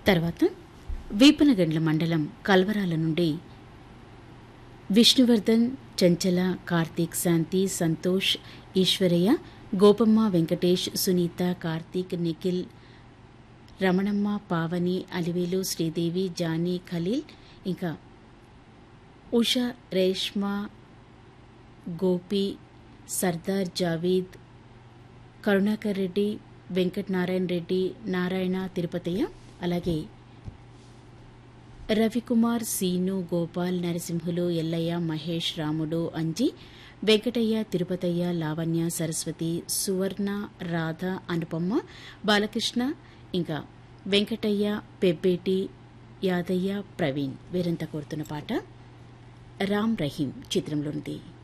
తర్వాత వీపనగండ్ల మండలం కల్వరాల నుండి విష్ణువర్ధన్ చంచల కార్తీక్ శాంతి సంతోష్ ఈశ్వరయ్య గోపమ్మ వెంకటేష్ సునీత కార్తీక్ నిఖిల్ రమణమ్మ పావని అలివేలు శ్రీదేవి జానీ ఖలీల్ ఇంకా ఉషా రేష్మా గోపి సర్దార్ జావీద్ కరుణాకర్ రెడ్డి వెంకట్ నారాయణ రెడ్డి నారాయణ తిరుపతయ్య అలాగే రవికుమార్ సీను గోపాల్ నరసింహులు ఎల్లయ్య మహేష్ రాముడు అంజి వెంకటయ్య తిరుపతయ్య లావణ్య సరస్వతి సువర్ణ రాధ అనుపమ్మ బాలకృష్ణ ఇంకా వెంకటయ్య పెబ్బేటి యాదయ్య ప్రవీణ్ వీరంతా కోరుతున్న పాట రామ్ రహీం చిత్రంలోనిది